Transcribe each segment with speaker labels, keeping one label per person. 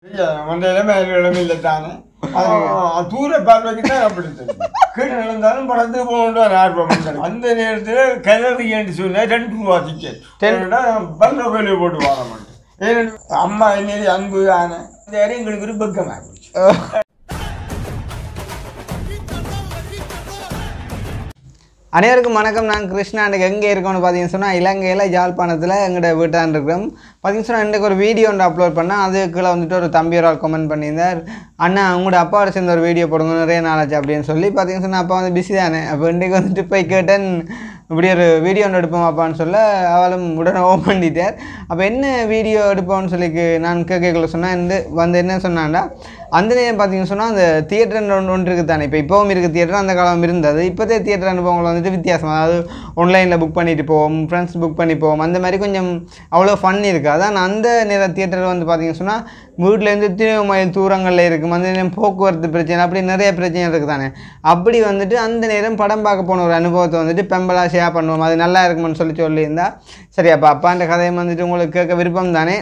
Speaker 1: மண்டையில மேலும் இல்லை தானே அது தூர பார்வைக்கு தான் அப்படி தெரியும் கீழே நடந்தாலும் படத்துக்கு போகணும் ஆர்வம் கிடைக்கும். அந்த நேரத்தில் கலரி என்று சொன்னால் ரெண்டு ரூபா டிக்கெட் பல்ல கோயில போட்டு வாழ மாட்டேன் ஏன்னா அம்மா என்ன அன்பு ஆன இந்த இடம் எங்களுக்கு ஒரு பக்கமாக போச்சு
Speaker 2: அனைவருக்கும் வணக்கம் நான் கிருஷ்ணா எனக்கு எங்கே இருக்கோம்னு பார்த்தீங்கன்னு சொன்னால் இலங்கையில் யாழ்ப்பாணத்தில் எங்களோட வீட்டான் இருக்கிறோம் பார்த்தீங்கன்னு சொன்னால் இன்றைக்கு ஒரு வீடியோ ஒன்று அப்லோட் பண்ணேன் அதுக்குள்ளே வந்துட்டு ஒரு தம்பி ஒரு ஆள் கமெண்ட் பண்ணியிருந்தார் அண்ணா உங்களோட அப்பாவோட சேர்ந்து ஒரு வீடியோ போடுங்க நிறைய நாளாச்சு அப்படின்னு சொல்லி பார்த்தீங்கன்னு சொன்னால் அப்பா வந்து பிஸி தானே அப்போ இன்றைக்கு வந்துட்டு போய் கேட்டேன் இப்படி ஒரு வீடியோ ஒன்று எடுப்போம் அப்பான்னு சொல்ல அவளும் உடனே ஓன் பண்ணிட்டார் அப்போ என்ன வீடியோ எடுப்போம்னு சொல்லி கே- நான் கேட்கல சொன்னால் இந்த வந்து என்ன சொன்னான்டா அந்த நேரம் பார்த்தீங்கன்னு சொன்னால் அந்த தியேட்டர் ஒன்று ஒன்று இருக்குது தானே இப்போ இப்போவும் இருக்குது தியேட்டர் அந்த காலம் இருந்தது இப்போதே தியேட்டர் அனுபவங்கள் வந்துட்டு வித்தியாசம் அதாவது ஆன்லைனில் புக் பண்ணிட்டு போவோம் ஃப்ரெண்ட்ஸ் புக் பண்ணி போவோம் அந்த மாதிரி கொஞ்சம் அவ்வளோ ஃபன் இருக்குது அதான் அந்த நேர தியேட்டர் வந்து பார்த்தீங்கன்னு சொன்னால் வீட்டிலேருந்து எத்தனையோ மைல் தூரங்களில் இருக்கும் அந்த நேரம் போக்குவரத்து பிரச்சனை அப்படி நிறைய பிரச்சனை இருக்குது தானே அப்படி வந்துட்டு அந்த நேரம் படம் பார்க்க போன ஒரு அனுபவத்தை வந்துட்டு பெம்பலாக ஷேர் பண்ணுவோம் அது நல்லா இருக்கும்னு சொல்லி சொல்லியிருந்தா சரி அப்போ அப்பான்ற கதையை வந்துட்டு உங்களுக்கு கேட்க விருப்பம் தானே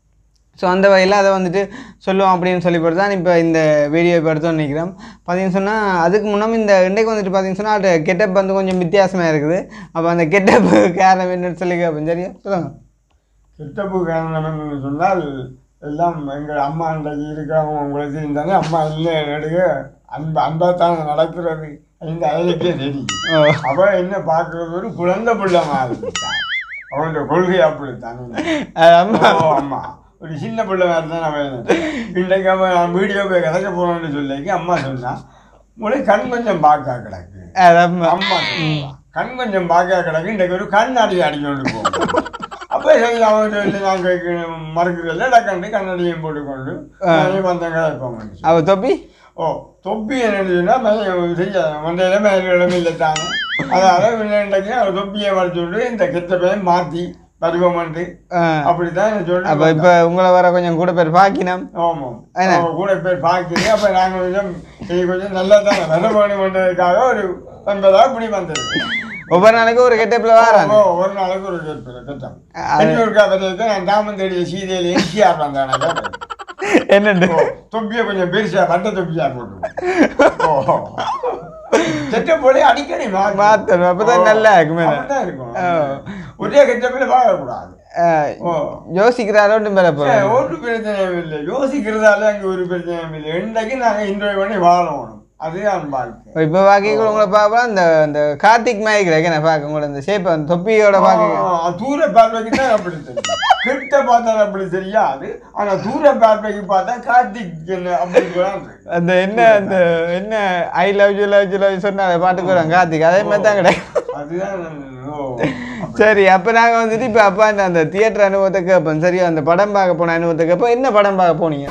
Speaker 2: ஸோ அந்த வகையில் அதை வந்துட்டு சொல்லுவோம் அப்படின்னு சொல்லி போட்டு தான் இப்போ இந்த வீடியோ இப்போ எடுத்தோன்னு நினைக்கிறோம் பார்த்தீங்கன்னு சொன்னால் அதுக்கு முன்னாடி இந்த இன்றைக்கு வந்துட்டு பார்த்தீங்கன்னு சொன்னால் அது கெட்டப் வந்து கொஞ்சம் வித்தியாசமாக இருக்குது அப்போ அந்த கெட்டப் காரணம் என்னன்னு சொல்லி கேட்போம் சரியா சொல்லுங்கள்
Speaker 1: கிட்டப்பு காரணம் என்னன்னு சொன்னால் எல்லாம் எங்கள் அம்மா அன்றைக்கு இருக்கிறவங்க உங்களுக்கு இருந்தாலே அம்மா இல்லை எடுக்க அன்பு அன்பாத்தான் நடக்கிறது இந்த அயலுக்கே தெரியும்
Speaker 2: ஓ
Speaker 1: அவ என்ன பார்க்கறது ஒரு குழந்தை பிள்ளை மாதிரி தான். அவனுடைய கொள்கை அப்படித்தான்
Speaker 2: அது அம்மா
Speaker 1: ஓ, அம்மா ஒரு சின்ன பிள்ளை மாதிரி தான் அவன் இன்றைக்கு அவன் நான் வீடியோ போய் கதைக்க போறோம்னு சொல்லிக்கு அம்மா சொன்னா உங்களை கண் கொஞ்சம் பார்க்க கிடக்கு
Speaker 2: அது அம்மா
Speaker 1: அம்மா சொல்லுவா. கண் கொஞ்சம் பார்க்க கிடக்கு இன்றைக்கு ஒரு கண்ணாடி அடிக்கொண்டு போகும் அப்போ சரி அவன் சொல்லி நாங்கள் மறுக்கிறதில்ல டக்கண்டு கண்ணாடியும் போட்டுக்கொண்டு நானே வந்தங்க இருப்போம்
Speaker 2: அவ தொப்பி
Speaker 1: ஓ தொப்பி என்னன்னு சொன்னால் செய்ய மண்டையில் மேலே இடமில்லை தானே அதனால் இன்றைக்கு அவர் தொப்பியை வரைச்சு விட்டு இந்த கெட்ட பேர் மாற்றி வருவோம்ட்டு
Speaker 2: ஆ.
Speaker 1: அப்படித்தான் சொல்லி
Speaker 2: அப்போ இப்போ உங்களை வர கொஞ்சம் கூட பேர் பாக்கினம்
Speaker 1: ஆமாம்
Speaker 2: என்ன?
Speaker 1: அவங்க கூட பேர் பார்க்குறீங்க அப்போ நாங்கள் கொஞ்சம் இது கொஞ்சம் நல்லா தானே வர வேணுமன்றதுக்காக ஒரு ஒன்பதா இப்படி வந்தது
Speaker 2: ஒவ்வொரு நாளைக்கும் ஒரு கெட்டப்பில் வராங்க
Speaker 1: ஓ, ஒரு நாளைக்கு ஒரு கேட்பேன் கட்டம் பெண்களுக்கு அவருக்கு நான் தாமன் தேடிய சீதையில் என்சிஆர் வந்தாங்க
Speaker 2: என்னண்டு
Speaker 1: ஓ, தொப்பியை கொஞ்சம் பெருசா வட்ட தொப்பியா போட்டு ஓ கெட்ட போலே அடிக்கடி மா-
Speaker 2: மாத்தணும் அப்பதான்
Speaker 1: ஓ,
Speaker 2: நல்லா இருக்கும் மேல.
Speaker 1: அப்படித்தான் இருக்கும்
Speaker 2: ஓ.
Speaker 1: ஒரே கெட்டப்பில் வாழக்கூடாது ஓ
Speaker 2: யோசிக்கிறாரோட்டு மேலே
Speaker 1: சரி,
Speaker 2: போகிறோம்
Speaker 1: ஒரு பிரச்சனையும் இல்லை யோசிக்கிறதால அங்கே ஒரு பிரச்சனையும் இல்லை இன்றைக்கு நாங்கள் இன்றைய பண்ணி வாழணும் அதுதான் வாழ்க்கை
Speaker 2: இப்போ பார்க்க உங்களை பார்க்கலாம் இந்த இந்த கார்த்திக் மாய்க்கிறேன் நான் பார்க்க உங்களை இந்த ஷேப் அந்த தொப்பியோட பார்க்க
Speaker 1: ஆ, தூர பார்வைக்கு தான் அப்படி தெரியும் கிட்ட பார்த்தா அப்படி தெரியாது ஆனா தூர பார்வைக்கு பார்த்தா கார்த்திக் என்ன அப்படி கூட இருக்கு.
Speaker 2: அந்த என்ன அந்த என்ன I love you love you love சொன்ன அதை பாட்டுக்கு வரும் கார்த்திக் அதே மாதிரி தான் கிடையாது
Speaker 1: அதுதான் ஓ
Speaker 2: சரி அப்போ நாங்கள் வந்துட்டு இப்போ அப்பா அந்த அந்த தியேட்டர் அனுபவத்தை கேட்போம் சரியா அந்த படம் பார்க்க போன அனுபவத்தை கேட்போம் என்ன படம் பார்க்க போனீங்க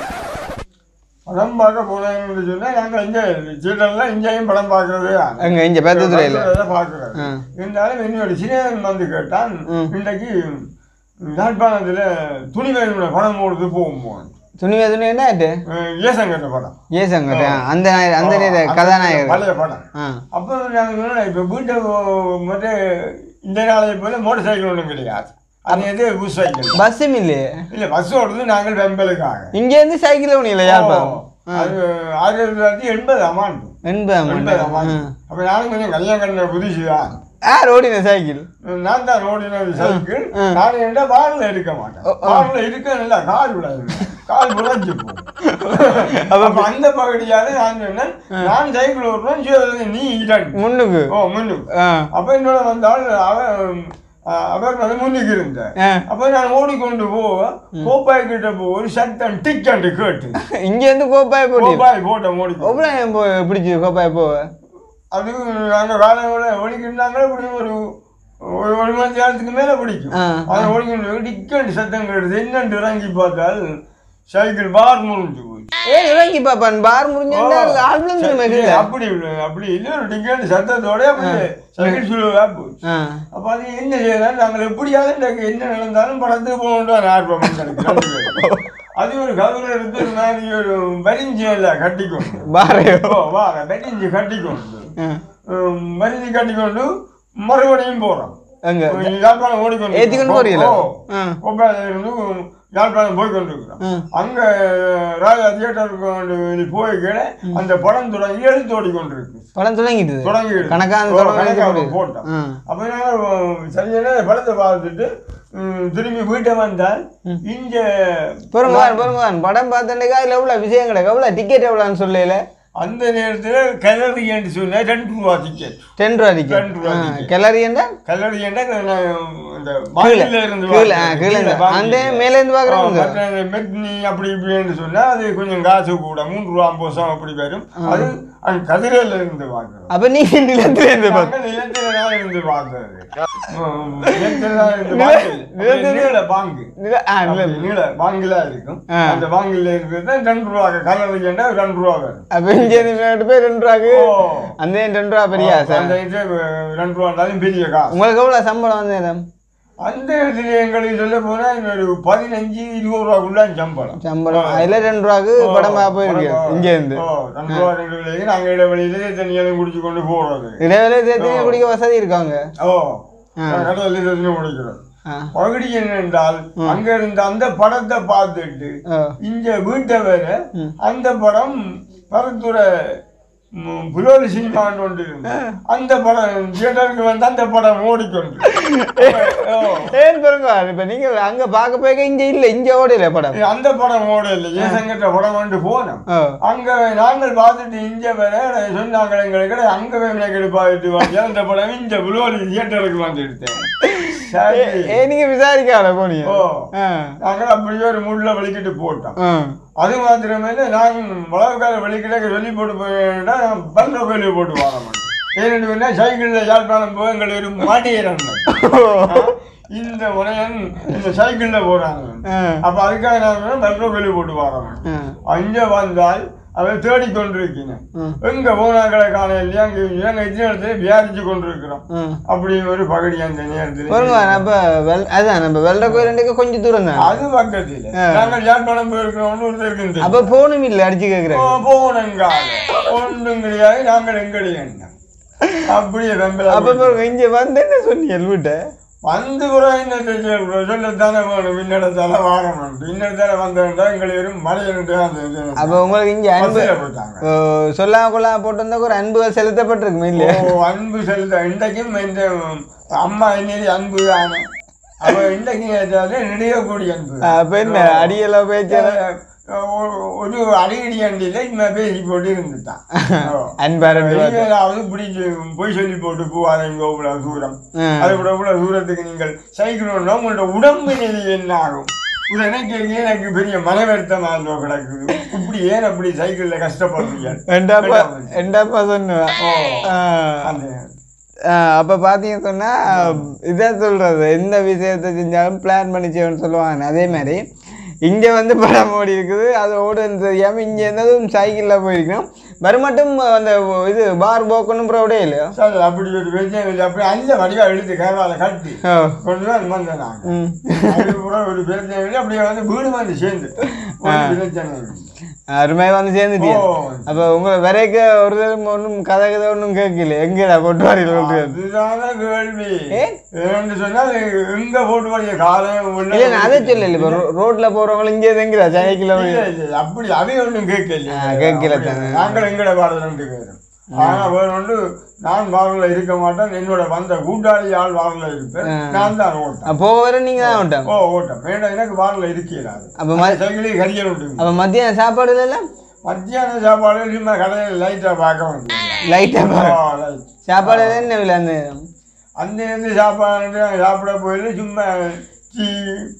Speaker 1: படம் பார்க்க போனேன்னு சொன்னா நாங்க இங்க சீட்டெல்லாம் இங்கேயும் படம் பார்க்கறது
Speaker 2: அங்கே இங்கே பெத்ததுறையில்
Speaker 1: பார்க்கறது
Speaker 2: ஆ.
Speaker 1: இருந்தாலும் என்னோட சினேகன் வந்து கேட்டான்
Speaker 2: ம்.
Speaker 1: இன்றைக்கு யாழ்ப்பாணத்துல துணி வேணும்ல படம் போடுறது போகும்
Speaker 2: துணிவே துணி என்ன ஆயிட்டு
Speaker 1: ஏசங்கட்ட படம்
Speaker 2: ஏ சங்கர் அந்த நாய- அந்த நேர
Speaker 1: அந்த
Speaker 2: கதாநாயகர்
Speaker 1: பழைய படம்
Speaker 2: ஆ
Speaker 1: அப்போ நாங்கள் இப்போ வீட்டை மட்டும் இந்த நாளைய போல மோட்டர் சைக்கிள் ஒன்றும் கிடையாது அது எது புஷ் சைக்கிள்
Speaker 2: பஸ்ஸும் இல்லையே
Speaker 1: இல்லை பஸ் ஓடுறது நாங்கள் வெம்பலுக்காக
Speaker 2: இங்கேருந்து சைக்கிள் ஒன்றும் இல்லை யாழ்ப்பாணம்
Speaker 1: அது ஆயிரத்தி தொள்ளாயிரத்தி எண்பதாம் ஆண்டு
Speaker 2: எண்பதாம்
Speaker 1: எண்பதாம்
Speaker 2: ஆண்டு
Speaker 1: ஆண்டு அப்போ நானும் கொஞ்சம் கல்யாணம் கண்ண புதுசு தான்
Speaker 2: யார் ஓடின சைக்கிள்
Speaker 1: நான் தான் ஓடினது சைக்கிள்
Speaker 2: ஆ.
Speaker 1: நான் என்ன வாரில் இருக்க மாட்டேன்
Speaker 2: ஓ, ஆ.
Speaker 1: வாரில் இருக்க நல்லா கால் விடாது கால் விளைஞ்சு போகும் அப்போ அந்த பகுதியால நான் சொன்னேன் நான் சைக்கிள் ஓடுறேன் சரி, நீ இரண்டு
Speaker 2: முன்னுக்கு
Speaker 1: ஓ முன்னுக்கு
Speaker 2: ஆ
Speaker 1: அப்ப என்னோட வந்தால் அவன் அஹ், அவர் வந்து முன்னுக்கு இருந்தார்
Speaker 2: ஆ.
Speaker 1: அப்ப நான் ஓடிக்கொண்டு போக கோப்பாய் கிட்ட போ ஒரு சத்தம் டிக் அண்டு கேட்டு
Speaker 2: இங்கேருந்து கோப்பாய் போட்டி
Speaker 1: கோப்பாய் போட்ட ஓடிக்கோ
Speaker 2: எவ்வளோ நேரம் போ பிடிச்சி கோப்பாய் போவ
Speaker 1: அது நாங்கள் காலையோட ஓடிக்கிட்டாங்களே இப்படி ஒரு ஒரு ஒரு மணி நேரத்துக்கு மேல பிடிக்கும்
Speaker 2: ஆ.
Speaker 1: அதை ஓடிக்கொண்டு டிக்கண்டு சத்தம் கேடுது என்னன்னு இறங்கி பார்த்தால் சைக்கிள் பார் முடிஞ்சு போச்சு
Speaker 2: ஏ இறங்கி பாப்பான் பார் முடிஞ்சா ஆள் விழுந்து
Speaker 1: சரி, அப்படி இல்லை, அப்படி இல்லை ஒரு டிக்கெட் சத்தத்தோட அப்படி சைக்கிள் சுழுவா போச்சு
Speaker 2: ஆ
Speaker 1: அப்ப அது என்ன செய்யலாம் நாங்கள் எப்படியாவது இந்த என்ன நடந்தாலும் படத்துக்கு போகணும் ஆர்வம் எனக்கு ரெண்டு பேரும். அது ஒரு கதிர எடுத்து ஒரு மாதிரி ஒரு வரிஞ்சி இல்லை கட்டிக்கொண்டு
Speaker 2: பாரையோ
Speaker 1: ஓ வா வரிஞ்சி கட்டிக்கொண்டு
Speaker 2: ஆ.
Speaker 1: உம், வரிஞ்சி கட்டிக்கொண்டு மறுபடியும் போறோம்
Speaker 2: அங்க
Speaker 1: யாழ்ப்பாணம் ஓடிக்கொண்டு
Speaker 2: ஏத்திக்கொண்டு போறீங்களா?
Speaker 1: ஓ.
Speaker 2: ஆ.
Speaker 1: கொப்பாயில இருந்து யாழ்ப்பாணம் போய் கொண்டிருக்கிறோம்
Speaker 2: ம்.
Speaker 1: அங்க ராஜா தியேட்டருக்கு கொண்டு போய் கீழே அந்த படம் தொடங்கி எழுத்து ஓடி கொண்டிருக்கு
Speaker 2: படம் தொடங்கிட்டு
Speaker 1: தொடங்கி
Speaker 2: கணக்கான
Speaker 1: ஓ,
Speaker 2: தொடங்கி
Speaker 1: கணக்கா
Speaker 2: போடுது.
Speaker 1: போட்டோம்
Speaker 2: ஆ.
Speaker 1: அப்ப நான் சரியான படத்தை பார்த்துட்டு ம், திரும்பி வீட்டை வந்தால் இங்க
Speaker 2: பொறுங்க வான் பொறுங்க வான் படம் பார்த்தேன்டா அதில் எவ்வளோ விஷயம் கிடக்கு எவ்வளோ டிக்கெட் எவ்வளோன்னு சொல்லல
Speaker 1: அந்த நேரத்துல கலரி என்று சொன்னா ரெண்டு ரூபா டிக்கெட்
Speaker 2: டென் ரூபா டிக்கெட்
Speaker 1: ரெண்டு ரூபா ticket.
Speaker 2: கிளறி என்ன
Speaker 1: கல்லடி என்றா இந்த வாயில இருந்து
Speaker 2: கீழே, ஆ,
Speaker 1: வாங்க.
Speaker 2: கீழே இருந்து.
Speaker 1: கீழே வாங்க.
Speaker 2: அந்த மேலே இருந்து பார்க்கறவங்க.
Speaker 1: ஆ, மற்ற இந்த மெட்னி அப்படி இப்படின்னு சொன்னா அது கொஞ்சம் காசு கூட மூன்று ரூபா ஐம்பது ரூபா அப்படி வரும் அது அந்த கதிரையில இருந்து வாங்குறோம்
Speaker 2: அப்போ நீங்க நிலத்துல இருந்து பார்த்து
Speaker 1: நாங்க நிலத்தில தான் இருந்து வாங்குறது ம், நிலத்தில தான் இருந்து வாங்குறது.
Speaker 2: நிலத்தில-
Speaker 1: நீள பாங்கு
Speaker 2: நில- ஆ, நில-
Speaker 1: நீள பாங்குல இருக்கும்
Speaker 2: ஆ.
Speaker 1: அந்த பாங்குல இருக்கிறது தான் ரெண்டு ரூபா கலரி என்றா ரெண்டு ரூபா வரும்
Speaker 2: அப்போ இங்கே இருந்து போய் ரெண்டு ரூபாக்கு
Speaker 1: ஓ.
Speaker 2: அந்த ரெண்டு ரூபா பெரிய சார்
Speaker 1: அந்த இது ரெண்டு ரூபா இருந்தாலும் பெரிய காசு
Speaker 2: உங்களுக்கு எவ்வளோ சம்பளம் வந்து நேரம்
Speaker 1: அந்த இடத்துல எங்களுக்கு சொல்ல போனா ஒரு பதினஞ்சு இருபது ரூபாக்குள்ள சம்பளம்
Speaker 2: சம்பளம் அதில் ரெண்டு ரூபாக்கு படம் பார்க்க போயிருக்கு
Speaker 1: ஓ,
Speaker 2: இங்கே இருந்து
Speaker 1: ஓ, ரெண்டு ரூபா ரெண்டு ரூபாய்க்கு நாங்க இடைவெளியிலே தண்ணியெல்லாம் குடிச்சு கொண்டு போறது
Speaker 2: இடைவேளை சேர்த்து குடிக்க வசதி இருக்காங்க
Speaker 1: ஓ
Speaker 2: ஆ.
Speaker 1: கடலில் தண்ணி குடிக்கிறோம்
Speaker 2: ஆ
Speaker 1: பகுதி என்னென்றால் அங்க இருந்த அந்த படத்தை பார்த்துட்டு
Speaker 2: ஓ
Speaker 1: இங்க வீட்டை வேற அந்த படம் பரத்துறை புலோலி சினிமான்னு ஒன்று இருந்து அந்த படம் தியேட்டருக்கு வந்து அந்த படம் ஓடிக்கொண்டு ஓ.
Speaker 2: ஏன் பாருங்க இப்போ நீங்கள் அங்கே பார்க்க போய் இங்கே இல்லை இங்கே ஓடல படம்
Speaker 1: அந்த படம் ஓடல ஏன் சங்கட்ட படம் வந்து போனோம்
Speaker 2: ஓ
Speaker 1: அங்க நாங்கள் பார்த்துட்டு இங்க வேற சொன்னாங்க எங்களுக்கு அங்க வேணாக்கிட்டு பார்த்துட்டு வந்து அந்த படம் இங்க புலோலி தியேட்டருக்கு வந்து எடுத்தேன் சரி
Speaker 2: ஏ நீங்கள் விசாரிக்காத போனீங்க
Speaker 1: ஓ
Speaker 2: ஆ
Speaker 1: நாங்கள் அப்படியே ஒரு முள்ள வலிக்கிட்டு போட்டோம்
Speaker 2: ஆ
Speaker 1: அது மாத்திரமே இல்லை நான் வளவுக்கார வெளிக்கிட்ட சொல்லி போட்டு போயிட்டா பல்ல கோயிலுக்கு போட்டு வாங்க மாட்டேன் ஏன்னு சொன்னா சைக்கிளில் யாழ்ப்பாணம் போய் எங்களை ஒரு மாட்டிக்கிறாங்க இந்த முனையன் இந்த சைக்கிளில் போறாங்க
Speaker 2: ஆ
Speaker 1: அப்ப அதுக்காக நான் பல்ல கோயிலுக்கு போட்டு வாங்க மாட்டேன்
Speaker 2: ஆ
Speaker 1: அங்கே வந்தால் அவ தேடிக்கொண்டிருக்கீங்க
Speaker 2: ம்.
Speaker 1: எங்க போனாக்களை காண இல்லையா அங்கே நாங்கள் இந்த இடத்துல வியாரிச்சு கொண்டிருக்கிறோம்
Speaker 2: ம்
Speaker 1: அப்படி ஒரு பகுதி அந்த நேரத்தில்
Speaker 2: பாருங்க நம்ம வெல் அதான் நம்ம வெள்ளை கோயில் கொஞ்சம் தூரம் தான்
Speaker 1: அது பக்கத்தில் நாங்கள் யாழ்ப்பாணம் போயிருக்கிறோம் ஒருத்தர் இருக்குது
Speaker 2: அப்போ போகணும் இல்லை அடிச்சு கேட்குறேன்
Speaker 1: போனங்கால ஒன்றும் கிடையாது நாங்கள் எங்களுடைய எண்ணம் அப்படியே வெம்பல
Speaker 2: அப்போ பாருங்க இங்கே வந்து என்ன சொன்னீங்க வீட்டை
Speaker 1: வந்து கூட என்ன சொல்லத்தானே வேணும் இன்னிடத்தால வாரணும் இன்னிடத்தால வந்தா எங்களை வெறும் மலையினுட்டு அந்த
Speaker 2: அப்போ உங்களுக்கு இங்கே அன்பு
Speaker 1: போட்டாங்க
Speaker 2: ஓ, சொல்லாம கொள்ளாம போட்டிருந்தா ஒரு அன்புகள் செலுத்தப்பட்டிருக்குமே இல்லையா
Speaker 1: ஓ அன்பு செலுத்த இன்றைக்கும் இந்த அம்மா என்னது அன்பு தானே அவ இன்றைக்கு ஏதாவது நெடியக்கூடிய அன்பு
Speaker 2: அப்போ என்ன அடியெல்லாம் பேச்சு
Speaker 1: ஒ- ஒரு அடிக்கடி அண்டியில் இனிமே பேசி போட்டு இருந்துட்டான் ஓ.
Speaker 2: அன்பாரண்டி
Speaker 1: ஏதாவது பிடிச்சி பொய் சொல்லி போட்டு போவாதீங்க இவ்வளவு தூரம்
Speaker 2: ம்.
Speaker 1: அது கூட இவ்வளவு தூரத்துக்கு நீங்கள் சைக்கிள் ஓடினா உங்களோட உடம்பு நிலை என்ன ஆகும் இது எனக்கு எனக்கு பெரிய மன வருத்தமாக கிடக்குது இப்படி ஏன் அப்படி சைக்கிள்ல கஷ்டப்படுறீங்க
Speaker 2: ரெண்டாப்பா ரெண்டாப்பா சொன்னுவேன்
Speaker 1: ஓ
Speaker 2: ஆ.
Speaker 1: அந்த
Speaker 2: அப்போ பார்த்தீங்க சொன்னால் இதான் சொல்கிறது எந்த விஷயத்தை செஞ்சாலும் பிளான் பண்ணி செய்யணும்னு சொல்லுவாங்க அதே மாதிரி இங்கே வந்து படம் ஓடி இருக்குது அது ஓடுன்னு தெரியாமல் இங்கே இருந்ததும் சைக்கிளில் போயிருக்கணும் மறுமட்டும் அந்த இது பார் போக்கணும் ப்ரௌடே இல்லையா
Speaker 1: சரி அப்படி ஒரு பிரச்சனை இல்லை அப்படி அந்த வடிவா எழுத்து கேரளால கட்டி
Speaker 2: ஓ
Speaker 1: கொண்டு தான் வந்தேன் நான்
Speaker 2: ம்
Speaker 1: அது கூட ஒரு பிரச்சனை இல்லை அப்படியே வந்து வீடு வந்து சேர்ந்து ஒரு பிரச்சனை இல்லை.
Speaker 2: அருமையாக வந்து சேர்ந்துட்டீங்க
Speaker 1: ஓ.
Speaker 2: அப்போ உங்களை வரைக்க ஒரு தரம் ஒன்றும் கதை கதை ஒன்றும் கேட்கல எங்கடா கொண்டு வரீங்க
Speaker 1: அதுதான கேள்வி
Speaker 2: ஏ?
Speaker 1: ஏன்னு சொன்னால் எங்க போட்டு வரைய காலம் உள்ள
Speaker 2: இல்லை நான் அதை சொல்லல இப்போ ரோட்டில் போகிறவங்களும் இங்கே எங்கிறா சைக்கிளில்
Speaker 1: இல்ல, இல்ல, அப்படி அவை ஒன்றும் கேட்கல
Speaker 2: ஆ, கேட்கல
Speaker 1: அப்படி
Speaker 2: தானே.
Speaker 1: நாங்கள் எங்கட பாடல் ரெண்டு பேரும் ஆனா வேற ஒன்று நான் பாடல இருக்க மாட்டேன் என்னோட வந்த கூட்டாளி ஆள் பாடல இருப்பேன் நான் தான் ஓட்டேன்
Speaker 2: போக வர நீங்கள் தான் விட்டோம்
Speaker 1: ஓ ஓட்டம் வேண்டாம் எனக்கு பாடல இருக்கிறாது
Speaker 2: அப்போ ம
Speaker 1: சைக்கிளே கரியர் விட்டு
Speaker 2: அப்போ மத்தியானம் சாப்பாடு இல்லை
Speaker 1: மத்தியான சாப்பாடு சும்மா கடையில் லைட்டா பார்க்க வேண்டியது
Speaker 2: லைட்டாக
Speaker 1: ஓ, light.
Speaker 2: சாப்பாடு என்ன விலை அந்த
Speaker 1: அந்த இருந்து சாப்பாடு நாங்க சாப்பிட போயிட்டு சும்மா டீ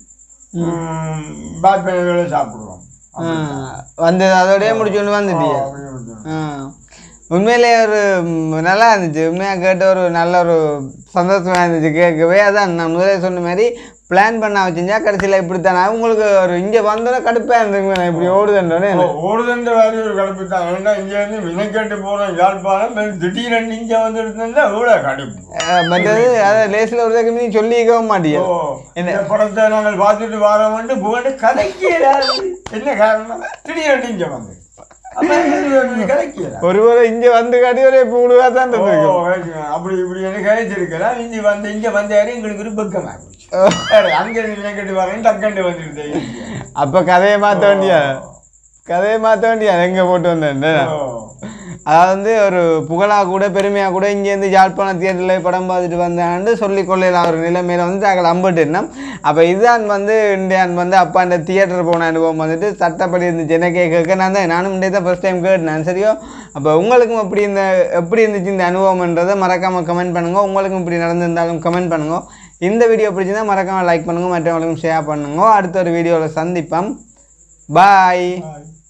Speaker 1: பேட் பேனர்களை சாப்பிடுவோம்
Speaker 2: ஆ, வந்தது அதோடய முடிச்சுட்டு வந்துட்டியா
Speaker 1: அப்படி விட்டுருவோம்.
Speaker 2: ஆ. உண்மையிலே ஒரு ம், நல்லா இருந்துச்சு உண்மையாக கேட்ட ஒரு நல்ல ஒரு சந்தோஷமாக இருந்துச்சு கேட்கவே அதான் நான் முதலே சொன்ன மாதிரி பிளான் பண்ண வச்சுருந்தா கடைசியில் இப்படி தானே உங்களுக்கு ஒரு இங்கே வந்தோடனே கடுப்பாக இருந்துங்க நான் இப்படி ஓடுதுன்றோன்னே
Speaker 1: ஓ, ஓடுதண்ட வேலையை ஒரு கடுப்பு தான் ஏன்னா இங்க இருந்து மினக்கெட்டு போறோம் யாழ்ப்பாணம் பிறகு திடீரென்று இங்க வந்து இருந்தா எவ்வளோ கடுப்பு
Speaker 2: மற்றது அதை லேசில் ஒரு தடவை நீ சொல்லிக்கவும் மாட்டியா
Speaker 1: ஓ இந்த படத்தை நாங்கள் பார்த்துட்டு வரோம்ட்டு புகண்டு கதைக்கு ஏதாவது என்ன காரணம் திடீரென்று இங்க வந்து அப்ப இது கிடைக்கல
Speaker 2: ஒருவேளை இங்க வந்து காட்டி ஒரே பூடுவா தான்
Speaker 1: ஓ,
Speaker 2: இருந்திருக்கும்
Speaker 1: அப்படி இப்படி எனக்கு கிடைச்சிருக்கலாம் இங்க வந்து இங்க வந்தாரு எங்களுக்கு ஒரு பக்கமா போச்சு வேற அங்க நினைக்கிட்டு வரேன் டக்கண்டு வந்துருது
Speaker 2: அப்ப கதையை மாத்த வேண்டியா கதையை மாத்த வேண்டியா எங்க போட்டு வந்தேன் அதாவது வந்து ஒரு புகழா கூட பெருமையா கூட இங்கேருந்து யாழ்ப்பாணம் தியேட்டரில் படம் பார்த்துட்டு வந்தான்னு சொல்லி கொள்ளையில ஒரு நிலைமையில வந்து தாங்கள் அம்பிட்டுனோம் அப்போ இதுதான் வந்து இந்தியான் வந்து அப்பா இந்த தியேட்டர் போன அனுபவம் வந்துட்டு சட்டப்படி இருந்துச்சு என்ன கேட்க நான் தான் நானும் இன்றைய தான் ஃபஸ்ட் டைம் கேட்டேன் சரியோ அப்போ உங்களுக்கும் எப்படி இந்த எப்படி இருந்துச்சு இந்த அனுபவம்ன்றதை மறக்காம கமெண்ட் பண்ணுங்க உங்களுக்கும் இப்படி நடந்திருந்தாலும் கமெண்ட் பண்ணுங்க இந்த வீடியோ பிடிச்சிருந்தா மறக்காம லைக் பண்ணுங்க மற்றவங்களுக்கும் ஷேர் பண்ணுங்க அடுத்த ஒரு வீடியோவில் சந்திப்போம் பாய்
Speaker 1: Bye.